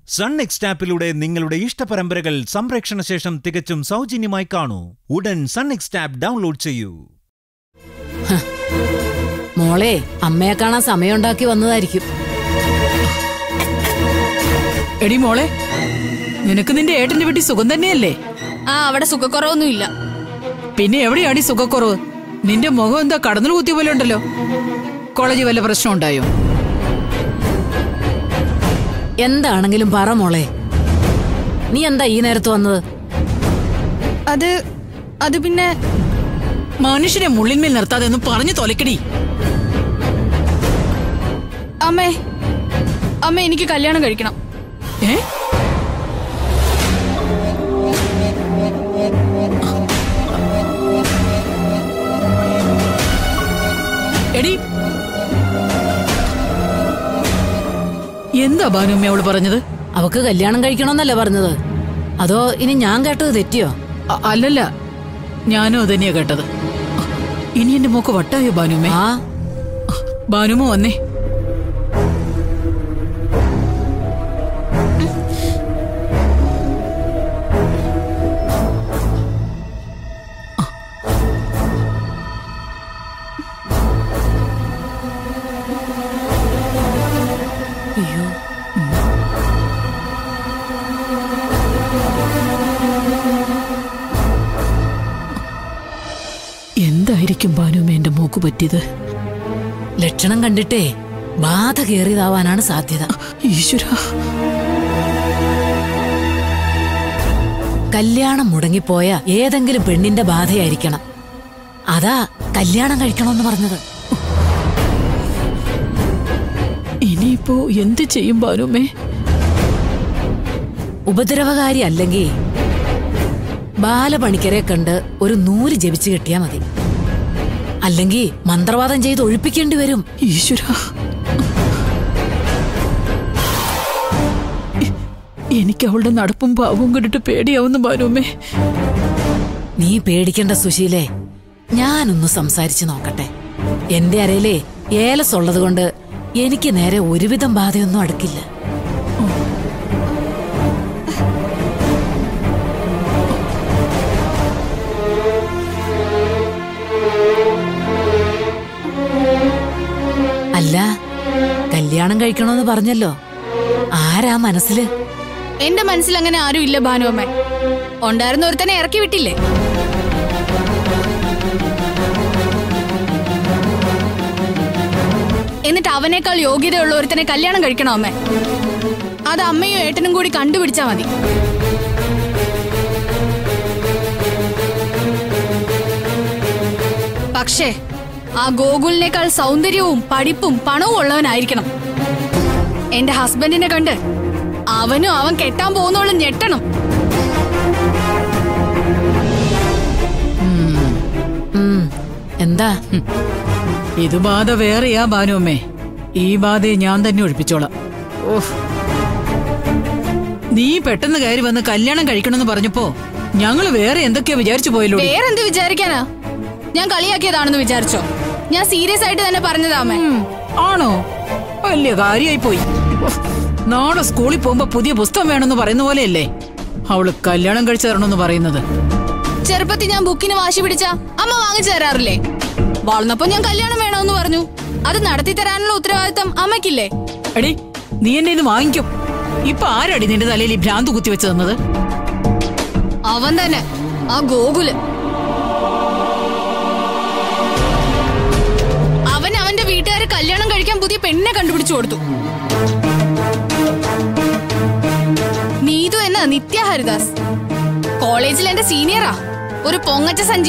Sun next ആപ്പിലൂടെ നിങ്ങളുടെ ഇഷ്ടപരമ്പരകൾ സംപ്രേക്ഷണ ശേഷം തികച്ചും സൗജന്യമായി കാണൂ ഉടൻ സൺ നെക്സ്റ്റ് ആപ്പ് ഡൗൺലോഡ് ചെയ്യൂ മോളെ അമ്മയെ കാണാൻ സമയമുണ്ടാക്കി വന്നതായിരിക്കും എടി മോളെ നിനക്ക് നിന്റെ ഏട്ടന്റെ വീട്ടിൽ സുഖം തന്നെയല്ലേ ആ അവിടെ സുഖക്കുറവൊന്നുമില്ല പിന്നെ എവിടെയാടി സുഖക്കുറവ് നിന്റെ മുഖം എന്താ കടന്നൽ കുത്തിയ പോലെ ഉണ്ടല്ലോ കോളേജിൽ വല്ല പ്രശ്നം ഉണ്ടായോ എന്താണെങ്കിലും പറ മോളെ നീ എന്താ ഈ നേരത്ത് വന്നത് അത് അത് പിന്നെ മനുഷ്യനെ മുള്ളിന്മേൽ നിർത്താതെ ഒന്ന് പറഞ്ഞു തൊലക്കടി അമ്മേ അമ്മ എനിക്ക് കല്യാണം കഴിക്കണം ഏ എടി എന്താ ഭാനുമ്മ അവള് പറഞ്ഞത് അവക്ക് കല്യാണം കഴിക്കണമെന്നല്ലേ പറഞ്ഞത് അതോ ഇനി ഞാൻ കേട്ടത് തെറ്റിയോ അ- അല്ലല്ല ഞാനും അതന്നെയാ കേട്ടത് ഇനി എന്റെ മോക്ക് വട്ടായോ ഭാനുമ്മേ ആ ഭാനുമ വന്നേ അയ്യോ എന്തായിരിക്കും ഭാനുമ്മ എന്റെ മോക്ക് പറ്റിയത് ലക്ഷണം കണ്ടിട്ടേ ബാധ കേറിയതാവാനാണ് സാധ്യത ഈശ്വര കല്യാണം മുടങ്ങിപ്പോയ ഏതെങ്കിലും പെണ്ണിന്റെ ബാധയായിരിക്കണം അതാ കല്യാണം കഴിക്കണമെന്ന് പറഞ്ഞത് ഇനിയിപ്പോ എന്ത് ചെയ്യും ഭാനുമ്മേ ഉപദ്രവകാരി അല്ലെങ്കിൽ ബാലപണിക്കരെ കണ്ട് ഒരു നൂല് ജപിച്ചു കിട്ടിയാ മതി അല്ലെങ്കിൽ മന്ത്രവാദം ചെയ്ത് ഒഴിപ്പിക്കേണ്ടി വരും ഈശ്വര എ- എനിക്ക് അവളുടെ നടപ്പും ഭാവവും കണ്ടിട്ട് പേടിയാവുന്നു ഭാനുമ്മേ നീ പേടിക്കേണ്ട സുശീലേ ഞാനൊന്ന് സംസാരിച്ചു നോക്കട്ടെ എന്റെ അരയിലെ ഏലസ് ഉള്ളത് കൊണ്ട് എനിക്ക് നേരെ ഒരുവിധം ബാധയൊന്നും അടുക്കില്ല അല്ല കല്യാണം കഴിക്കണമെന്ന് പറഞ്ഞല്ലോ ആരാ മനസ്സില് എന്റെ മനസ്സിൽ അങ്ങനെ ആരും ഇല്ല ഭാനുവമ്മ ഉണ്ടായിരുന്ന ഒരുത്തനെ ഇറക്കി വിട്ടില്ലേ എന്നിട്ട് അവനേക്കാൾ യോഗ്യതയുള്ള ഒരുത്തനെ കല്യാണം കഴിക്കണോ അമ്മേ അത് അമ്മയും ഏട്ടനും കൂടി കണ്ടുപിടിച്ചാ മതി പക്ഷേ ആ ഗോകുലിനേക്കാൾ സൗന്ദര്യവും പഠിപ്പും പണവും ഉള്ളവനായിരിക്കണം എന്റെ ഹസ്ബൻഡിനെ കണ്ട് അവനും അവൻ കെട്ടാൻ പോകുന്നോളും ഞെട്ടണം ഉം, എന്താ ഹും. ഇത് ബാധ വേറെയാ ഭാനുമ്മേ ഈ ബാധയെ ഞാൻ തന്നെ ഒഴിപ്പിച്ചോളാം ഓഹ് നീ പെട്ടെന്ന് കയറി വന്ന് കല്യാണം കഴിക്കണമെന്ന് പറഞ്ഞപ്പോ ഞങ്ങള് വേറെ എന്തൊക്കെയാ വിചാരിച്ചു പോയല്ലോ വേറെന്ത് വിചാരിക്കാനാ ഞാൻ കളിയാക്കിയതാണെന്ന് വിചാരിച്ചോ ഞാൻ സീരിയസ് ആയിട്ട് തന്നെ പറഞ്ഞതാമേ ആണോ വലിയ കാര്യമായി പോയി ഉഫ്. നാളെ സ്കൂളിൽ പോകുമ്പോ പുതിയ പുസ്തകം വേണമെന്ന് പറയുന്ന പോലെയല്ലേ അവള് കല്യാണം കഴിച്ചു തരണമെന്ന് പറയുന്നത് ചെറുപ്പത്തിൽ ഞാൻ ബുക്കിന് വാശി പിടിച്ച അമ്മ വാങ്ങിച്ചു തരാറില്ലേ വളർന്നപ്പോ ഞാൻ കല്യാണം വേണമെന്ന് പറഞ്ഞു അത് നടത്തി തരാനുള്ള ഉത്തരവാദിത്തം അമ്മയ്ക്കില്ലേ എടി നീ എന്നെ ഇത് വാങ്ങിക്കും ഇപ്പൊ ആരടി നിന്റെ തലയിൽ ഈ ഭ്രാന്ത് കുത്തി വെച്ച് തന്നത് അവൻ തന്നെ ആ ഗോകുല് അവൻ അവന്റെ വീട്ടുകാര് കല്യാണം കഴിക്കാൻ പുതിയ പെണ്ണിനെ കണ്ടുപിടിച്ചു കൊടുത്തു നീതു എന്ന നിത്യ ഹരിദാസ് കോളേജിൽ എന്റെ സീനിയറാ ഒരു പൊങ്ങച്ച സഞ്ചി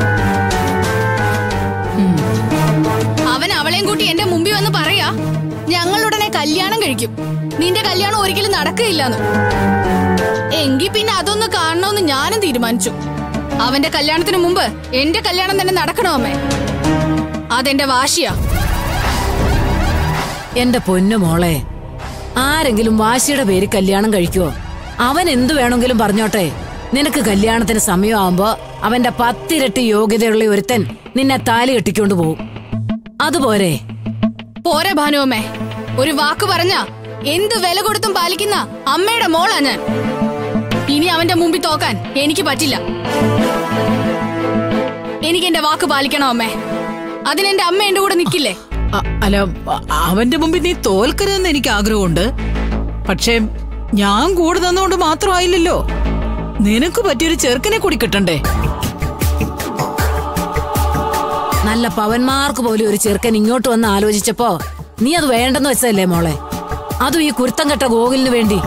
അവൻ അവളെയും കൂട്ടി എന്റെ മുമ്പിൽ വന്ന് പറയാ ഞങ്ങളുടനെ കല്യാണം കഴിക്കും നിന്റെ കല്യാണം ഒരിക്കലും നടക്കുകയില്ലെന്ന് എങ്കി പിന്നെ അതൊന്ന് കാണണമെന്ന് ഞാനും തീരുമാനിച്ചു അവന്റെ കല്യാണത്തിന് മുമ്പ് എന്റെ കല്യാണം തന്നെ നടക്കണോ അമ്മേ അതെന്റെ വാശിയാ എന്റെ പൊന്നു മോളെ ആരെങ്കിലും വാശിയുടെ പേര് കല്യാണം കഴിക്കുവോ അവൻ എന്തു വേണമെങ്കിലും പറഞ്ഞോട്ടെ നിനക്ക് കല്യാണത്തിന് സമയമാവുമ്പോ അവന്റെ പത്തിരട്ടി യോഗ്യതയുള്ള ഒരുത്തൻ നിന്നെ താലി കെട്ടിക്കൊണ്ട് പോവും അതുപോരെ പോരെ ഭാനുവമ്മേ ഒരു വാക്ക് പറഞ്ഞ എന്ത് വില കൊടുത്തും പാലിക്കുന്ന അമ്മയുടെ മോളാ ഞാൻ ഇനി അവന്റെ മുമ്പിൽ തോക്കാൻ എനിക്ക് പറ്റില്ല എനിക്ക് എന്റെ വാക്ക് പാലിക്കണം അമ്മേ അതിനെന്റെ അമ്മ എന്റെ കൂടെ നിൽക്കില്ലേ അ- അല്ല അ- അവന്റെ മുമ്പിൽ നീ തോൽക്കരുതെന്ന് എനിക്ക് ആഗ്രഹമുണ്ട് പക്ഷേ ഞാൻ കൂടെ തന്നുകൊണ്ട് മാത്രമായില്ലല്ലോ നിനക്ക് പറ്റിയൊരു ചെറുക്കനെ കൂടി കിട്ടണ്ടേ നല്ല പവന്മാർക്ക് പോലും ഒരു ചെറുക്കൻ ഇങ്ങോട്ട് വന്ന് ആലോചിച്ചപ്പോ നീ അത് വേണ്ടെന്ന് വെച്ചതല്ലേ മോളെ അതും ഈ കുരുത്തം കെട്ട ഗോകുലിന് വേണ്ടി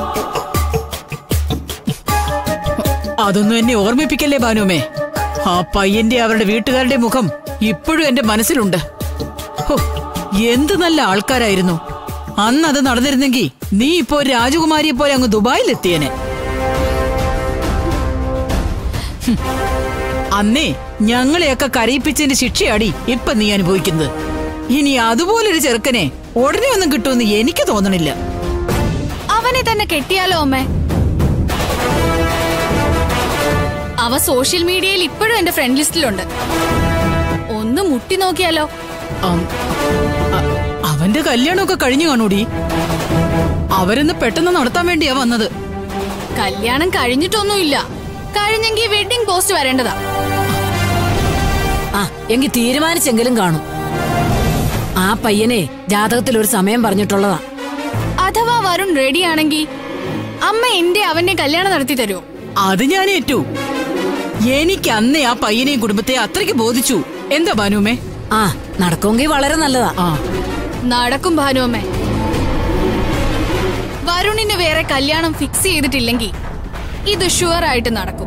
അതൊന്നും എന്നെ ഓർമ്മിപ്പിക്കല്ലേ ഭാനുമേ ആ പയ്യന്റെ അവരുടെ വീട്ടുകാരുടെ മുഖം ഇപ്പോഴും എന്റെ മനസ്സിലുണ്ട് ഹോ, എന്ത് നല്ല ആൾക്കാരായിരുന്നു അന്ന് അത് നടന്നിരുന്നെങ്കിൽ നീ ഇപ്പോ ഒരു രാജകുമാരിയെ പോലെ അങ്ങ് ദുബായിലെത്തിയനെ ഹും. അന്നേ ഞങ്ങളെയൊക്കെ കരയിപ്പിച്ചതിന്റെ ശിക്ഷയാടി ഇപ്പൊ നീ അനുഭവിക്കുന്നത് ഇനി അതുപോലൊരു ചെറുക്കനെ ഉടനെ ഒന്നും കിട്ടുമെന്ന് എനിക്ക് തോന്നണില്ല അവനെ തന്നെ കെട്ടിയാലോ അമ്മേ അവ സോഷ്യൽ മീഡിയയിൽ ഇപ്പോഴും എന്റെ ഫ്രണ്ട് ലിസ്റ്റിലുണ്ട് ഒന്ന് മുട്ടി നോക്കിയാലോ അം, അ- അവന്റെ കല്യാണമൊക്കെ കഴിഞ്ഞു കാണൂടി അവരെന്ന് പെട്ടെന്ന് നടത്താൻ വേണ്ടിയാ വന്നത് കല്യാണം കഴിഞ്ഞിട്ടൊന്നുമില്ല കഴിഞ്ഞെങ്കിൽ വെഡിങ് പോസ്റ്റ് വരേണ്ടതാ ആ എങ്കിൽ തീരുമാനിച്ചെങ്കിലും കാണും ആ പയ്യനെ ജാതകത്തിൽ ഒരു സമയം പറഞ്ഞിട്ടുള്ളതാ അഥവാ വരുൺ റെഡിയാണെങ്കിൽ അമ്മ എന്റെ അവന്റെ കല്യാണം നടത്തി തരുമോ അത് ഞാൻ ഏറ്റു എനിക്ക് അന്നേ ആ പയ്യനെയും കുടുംബത്തെ അത്രയ്ക്ക് ബോധിച്ചു എന്താ ബാനുമേ ആ നടക്കുമെങ്കിൽ വളരെ നല്ലതാ ആ നടക്കും ഭാനുവമ്മേ വരുണിന് വേറെ കല്യാണം ഫിക്സ് ചെയ്തിട്ടില്ലെങ്കിൽ ഇത് ഷുവർ ആയിട്ട് നടക്കും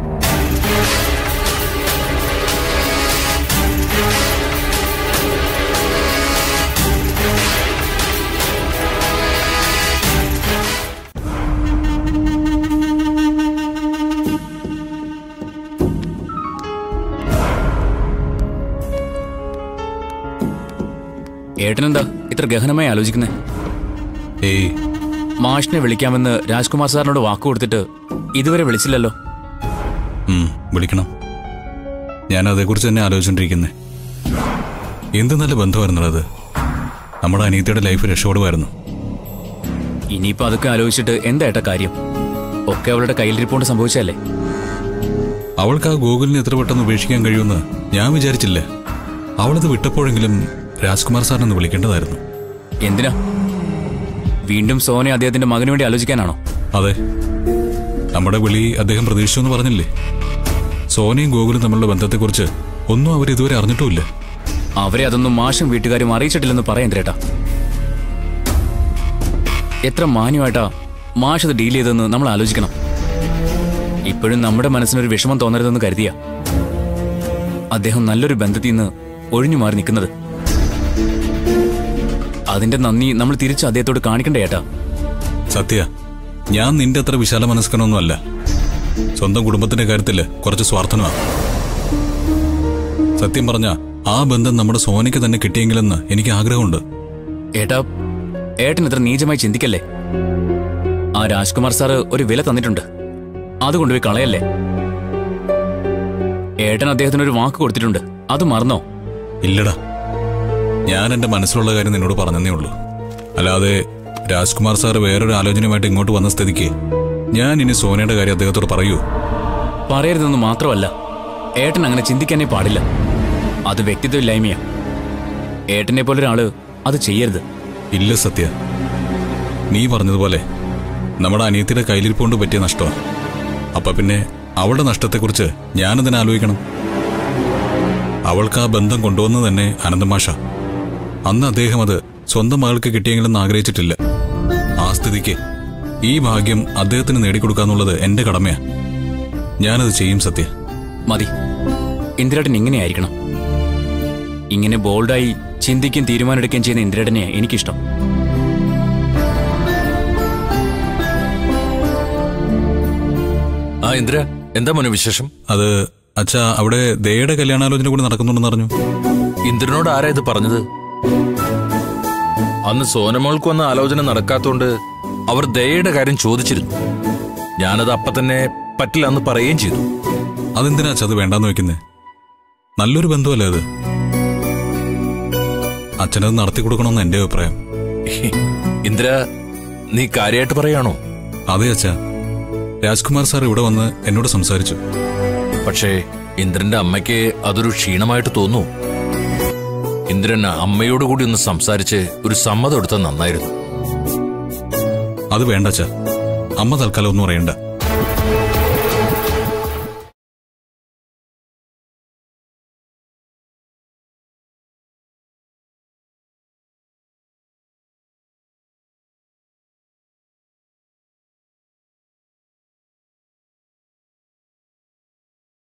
ഏട്ടനെന്താ ഇത്ര ഗഹനമായി ആലോചിക്കുന്നേ ഏയ് മാഷിനെ വിളിക്കാമെന്ന് രാജ്കുമാർ സാറിനോട് വാക്ക് കൊടുത്തിട്ട് ഇതുവരെ വിളിച്ചില്ലല്ലോ ഉം, വിളിക്കണം ഞാൻ അതേക്കുറിച്ച് തന്നെ ആലോചിച്ചോണ്ടിരിക്കുന്നേ എന്ത് നല്ല ബന്ധമായിരുന്നത് നമ്മുടെ അനിയത്തിയുടെ ലൈഫ് രക്ഷപ്പെടുമായിരുന്നു ഇനിയിപ്പോ അതൊക്കെ ആലോചിച്ചിട്ട് എന്താ ഏട്ടാ കാര്യം ഒക്കെ അവളുടെ കയ്യിലിരിപ്പോണ്ട് സംഭവിച്ചല്ലേ അവൾക്ക് ആ ഗോകുലിനെ എത്ര പെട്ടെന്ന് ഉപേക്ഷിക്കാൻ കഴിയുമെന്ന് ഞാൻ വിചാരിച്ചില്ല അവളത് വിട്ടപ്പോഴെങ്കിലും രാജ്കുമാർ സാറിനൊന്ന് വിളിക്കേണ്ടതായിരുന്നു എന്തിനാ വീണ്ടും സോനെ അദ്ദേഹത്തിന്റെ മകന് വേണ്ടി ആലോചിക്കാനാണോ അതെ നമ്മുടെ വിളി അദ്ദേഹം പ്രതീക്ഷിച്ചു എന്ന് പറഞ്ഞില്ലേ സോനയും ഗോകുലും തമ്മിലുള്ള ബന്ധത്തെക്കുറിച്ച് ഒന്നും അവർ ഇതുവരെ അറിഞ്ഞിട്ടുമില്ല അവരെ അതൊന്നും മാഷും വീട്ടുകാരും അറിയിച്ചിട്ടില്ലെന്ന് പറയാൻ ചേട്ടാ എത്ര മാന്യമായിട്ടാ മാഷ് അത് ഡീൽ ചെയ്തതെന്ന് നമ്മൾ ആലോചിക്കണം ഇപ്പോഴും നമ്മുടെ മനസ്സിനൊരു വിഷമം തോന്നരുതെന്ന് കരുതിയ അദ്ദേഹം നല്ലൊരു ബന്ധത്തിൽ നിന്ന് ഒഴിഞ്ഞു മാറി നിൽക്കുന്നത് അതിന്റെ നന്ദി നമ്മൾ തിരിച്ച് അദ്ദേഹത്തോട് കാണിക്കണ്ടേ ഏട്ടാ സത്യ ഞാൻ നിന്റെ അത്ര വിശാല മനസ്കനൊന്നുമല്ല സ്വന്തം കുടുംബത്തിന്റെ കാര്യത്തില് കുറച്ച് സ്വാർത്ഥനുമാണ് സത്യം പറഞ്ഞ ആ ബന്ധം നമ്മുടെ സോനയ്ക്ക് തന്നെ കിട്ടിയെങ്കിലെന്ന് എനിക്ക് ആഗ്രഹമുണ്ട് ഏട്ടാ ഏട്ടൻ ഇത്ര നീചമായി ചിന്തിക്കല്ലേ ആ രാജ്കുമാർ സാറ് ഒരു വില തന്നിട്ടുണ്ട് അത് കൊണ്ടുപോയി കളയല്ലേ ഏട്ടൻ അദ്ദേഹത്തിന് ഒരു വാക്ക് കൊടുത്തിട്ടുണ്ട് അത് മറന്നോ ഇല്ലടാ ഞാൻ എന്റെ മനസ്സിലുള്ള കാര്യം നിന്നോട് പറഞ്ഞതേ ഉള്ളൂ അല്ലാതെ രാജ്കുമാർ സാർ വേറൊരു ആലോചനയുമായിട്ട് ഇങ്ങോട്ട് വന്ന സ്ഥിതിക്ക് ഞാൻ ഇനി സോനയുടെ കാര്യം അദ്ദേഹത്തോട് പറയൂ പറയരുതെന്ന് മാത്രമല്ല ഏട്ടൻ അങ്ങനെ ചിന്തിക്കാനേ പാടില്ല അത് വ്യക്തിത്വമില്ലായ്മയാ ഏട്ടനെ പോലൊരാള് അത് ചെയ്യരുത് ഇല്ല സത്യ നീ പറഞ്ഞതുപോലെ നമ്മുടെ അനിയത്തിയുടെ കയ്യിലിരിപ്പോണ്ട് പറ്റിയ നഷ്ടമാണ് അപ്പൊ പിന്നെ അവളുടെ നഷ്ടത്തെക്കുറിച്ച് ഞാനതിനെ ആലോചിക്കണം അവൾക്ക് ആ ബന്ധം കൊണ്ടുവന്നത് തന്നെ അനന്തമാഷ അന്ന് അദ്ദേഹം അത് സ്വന്തം മകൾക്ക് കിട്ടിയെങ്കിലെന്ന് ആഗ്രഹിച്ചിട്ടില്ല ആ സ്ഥിതിക്ക് ഈ ഭാഗ്യം അദ്ദേഹത്തിന് നേടിക്കൊടുക്കാന്നുള്ളത് എന്റെ കടമയാ ഞാനത് ചെയ്യും സത്യ മതി ഇന്ദിരേട്ടൻ ഇങ്ങനെയായിരിക്കണം ഇങ്ങനെ ബോൾഡായി ചിന്തിക്കുകയും തീരുമാനമെടുക്കുകയും ചെയ്യുന്ന ഇന്ദിരേട്ടനെ എനിക്കിഷ്ടം ആ ഇന്ദ്ര എന്താ മോനെ വിശേഷം അത് അച്ഛാ അവിടെ ദയയുടെ കല്യാണാലോചന കൂടി നടക്കുന്നുണ്ടെന്ന് അറിഞ്ഞു ഇന്ദ്രനോട് ആരാ ഇത് പറഞ്ഞത് അന്ന് സോനമോൾക്ക് വന്ന ആലോചന നടക്കാത്തോണ്ട് അവർ ദയയുടെ കാര്യം ചോദിച്ചിരുന്നു ഞാനത് അപ്പൊ തന്നെ പറ്റില്ല എന്ന് പറയുകയും ചെയ്തു അതെന്തിനാ അച്ഛാ അത് വേണ്ടാന്ന് വെക്കുന്നേ നല്ലൊരു ബന്ധമല്ലേ അത് അച്ഛനത് നടത്തി കൊടുക്കണമെന്ന് എന്റെ അഭിപ്രായം ഇന്ദ്ര നീ കാര്യമായിട്ട് പറയാണോ അതെ അച്ഛാ രാജ്കുമാർ സാർ ഇവിടെ വന്ന് എന്നോട് സംസാരിച്ചു പക്ഷേ ഇന്ദ്രന്റെ അമ്മയ്ക്ക് അതൊരു ക്ഷീണമായിട്ട് തോന്നുന്നു ഇന്ദ്രൻ അമ്മയോട് കൂടി ഒന്ന് സംസാരിച്ച് ഒരു സമ്മതം എടുത്താൽ നന്നായിരുന്നു അത് വേണ്ട അച്ഛാ അമ്മ തൽക്കാലം ഒന്നും അറിയണ്ട